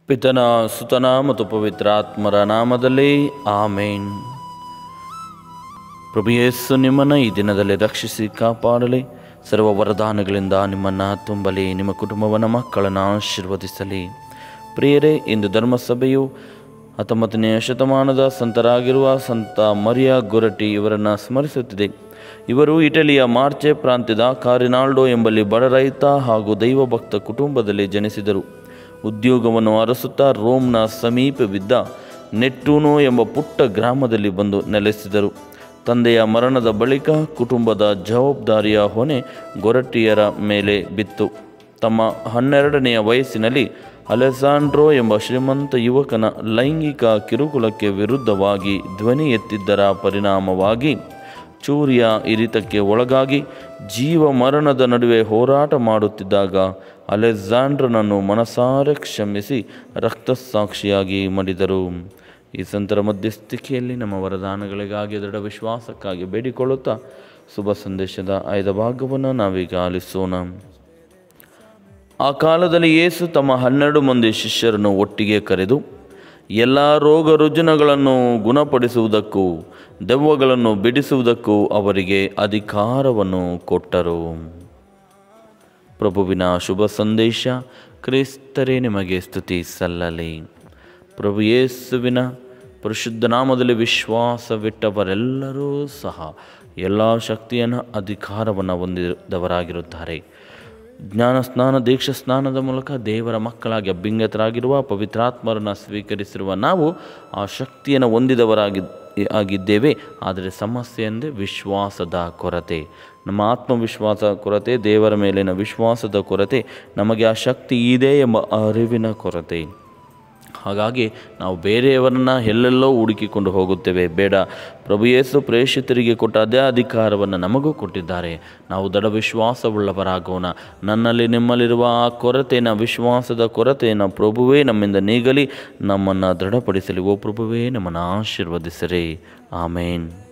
ಪಿತನ ಸುತನ ಮತ್ತು ಪವಿತ್ರಾತ್ಮರ ನಾಮದಲ್ಲಿ ಆಮೇನ್ ಪ್ರಭು ಯೇಸು ನಿಮ್ಮನ್ನು ಈ ದಿನದಲ್ಲಿ ರಕ್ಷಿಸಿ ಕಾಪಾಡಲಿ ಸರ್ವ ವರದಾನಗಳಿಂದ ನಿಮ್ಮನ್ನು ತುಂಬಲಿ ನಿಮ್ಮ ಕುಟುಂಬವನ್ನು ಮಕ್ಕಳನ್ನು ಆಶೀರ್ವದಿಸಲಿ ಪ್ರಿಯರೇ ಇಂದು ಧರ್ಮಸಭೆಯು ಹತ್ತೊಂಬತ್ತನೆಯ ಶತಮಾನದ ಸಂತರಾಗಿರುವ ಸಂತ ಮರಿಯ ಗೊರಟಿ ಇವರನ್ನು ಸ್ಮರಿಸುತ್ತಿದೆ ಇವರು ಇಟಲಿಯ ಮಾರ್ಚೆ ಪ್ರಾಂತ್ಯದ ಕಾರಿನಾಲ್ಡೋ ಎಂಬಲ್ಲಿ ಬಡ ರೈತ ಹಾಗೂ ದೈವಭಕ್ತ ಕುಟುಂಬದಲ್ಲಿ ಜನಿಸಿದರು ಉದ್ಯೋಗವನ್ನು ಅರಸುತ್ತಾ ರೋಮ್ನ ಸಮೀಪವಿದ್ದ ನೆಟ್ಟೂನೋ ಎಂಬ ಪುಟ್ಟ ಗ್ರಾಮದಲ್ಲಿ ಬಂದು ನೆಲೆಸಿದರು ತಂದೆಯ ಮರಣದ ಬಳಿಕ ಕುಟುಂಬದ ಜವಾಬ್ದಾರಿಯ ಹೊಣೆ ಗೊರಟಿಯರ ಮೇಲೆ ಬಿತ್ತು ತಮ್ಮ ಹನ್ನೆರಡನೆಯ ವಯಸ್ಸಿನಲ್ಲಿ ಅಲೆಸಾಂಡ್ರೋ ಎಂಬ ಶ್ರೀಮಂತ ಯುವಕನ ಲೈಂಗಿಕ ಕಿರುಕುಳಕ್ಕೆ ವಿರುದ್ಧವಾಗಿ ಧ್ವನಿ ಎತ್ತಿದ್ದರ ಪರಿಣಾಮವಾಗಿ ಚೂರಿಯ ಇರಿತಕ್ಕೆ ಒಳಗಾಗಿ ಜೀವ ಮರಣದ ನಡುವೆ ಹೋರಾಟ ಮಾಡುತ್ತಿದ್ದಾಗ ಅಲೆಕ್ಸಾಂಡ್ರನನ್ನು ಮನಸಾರೆ ಕ್ಷಮಿಸಿ ರಕ್ತಸಾಕ್ಷಿಯಾಗಿ ಮಡಿದರು ಈ ಸಂತರ ಮಧ್ಯಸ್ಥಿಕೆಯಲ್ಲಿ ನಮ್ಮ ವರದಾನಗಳಿಗಾಗಿ ದೃಢ ವಿಶ್ವಾಸಕ್ಕಾಗಿ ಬೇಡಿಕೊಳ್ಳುತ್ತಾ ಶುಭ ಸಂದೇಶದ ಆಯ್ದ ಭಾಗವನ್ನು ನಾವೀಗ ಆಲಿಸೋಣ ಆ ಕಾಲದಲ್ಲಿ ಯೇಸು ತಮ್ಮ ಹನ್ನೆರಡು ಮಂದಿ ಶಿಷ್ಯರನ್ನು ಒಟ್ಟಿಗೆ ಕರೆದು ಎಲ್ಲ ರೋಗ ರುಜಿನಗಳನ್ನು ಗುಣಪಡಿಸುವುದಕ್ಕೂ ದೆವ್ವಗಳನ್ನು ಬಿಡಿಸುವುದಕ್ಕೂ ಅವರಿಗೆ ಅಧಿಕಾರವನ್ನು ಕೊಟ್ಟರು ಪ್ರಭುವಿನ ಶುಭ ಸಂದೇಶ ಕ್ರಿಸ್ತರೇ ನಿಮಗೆ ಸ್ತುತಿ ಸಲ್ಲಲಿ ಪ್ರಭು ಯೇಸುವಿನ ಪರಿಶುದ್ಧ ನಾಮದಲ್ಲಿ ವಿಶ್ವಾಸವಿಟ್ಟವರೆಲ್ಲರೂ ಸಹ ಎಲ್ಲ ಶಕ್ತಿಯನ್ನು ಅಧಿಕಾರವನ್ನು ಹೊಂದಿದವರಾಗಿರುತ್ತಾರೆ ಜ್ಞಾನ ಸ್ನಾನ ದೀಕ್ಷಾ ಸ್ನಾನದ ಮೂಲಕ ದೇವರ ಮಕ್ಕಳಾಗಿ ಅಭ್ಯಂಗತರಾಗಿರುವ ಪವಿತ್ರಾತ್ಮರನ್ನು ಸ್ವೀಕರಿಸಿರುವ ನಾವು ಆ ಶಕ್ತಿಯನ್ನು ಹೊಂದಿದವರಾಗಿ ಆಗಿದ್ದೇವೆ ಆದರೆ ಸಮಸ್ಯೆ ಎಂದರೆ ವಿಶ್ವಾಸದ ಕೊರತೆ ನಮ್ಮ ಆತ್ಮವಿಶ್ವಾಸ ಕೊರತೆ ದೇವರ ಮೇಲಿನ ವಿಶ್ವಾಸದ ಕೊರತೆ ನಮಗೆ ಆ ಶಕ್ತಿ ಇದೆ ಎಂಬ ಅರಿವಿನ ಕೊರತೆ ಹಾಗಾಗಿ ನಾವು ಬೇರೆಯವರನ್ನ ಎಲ್ಲೆಲ್ಲೋ ಹುಡುಕಿಕೊಂಡು ಹೋಗುತ್ತೇವೆ ಬೇಡ ಪ್ರಭು ಯೇಸು ಪ್ರೇಷಿತರಿಗೆ ಕೊಟ್ಟ ಅದೇ ಅಧಿಕಾರವನ್ನು ನಮಗೂ ಕೊಟ್ಟಿದ್ದಾರೆ ನಾವು ದೃಢ ವಿಶ್ವಾಸವುಳ್ಳವರಾಗೋಣ ನನ್ನಲ್ಲಿ ನಿಮ್ಮಲ್ಲಿರುವ ಆ ಕೊರತೆನ ವಿಶ್ವಾಸದ ಕೊರತೆಯನ್ನು ಪ್ರಭುವೇ ನಮ್ಮಿಂದ ನೀಗಲಿ ನಮ್ಮನ್ನು ದೃಢಪಡಿಸಲಿ ಓ ಪ್ರಭುವೇ ನಮ್ಮನ್ನು ಆಶೀರ್ವದಿಸರಿ ಆಮೇನ್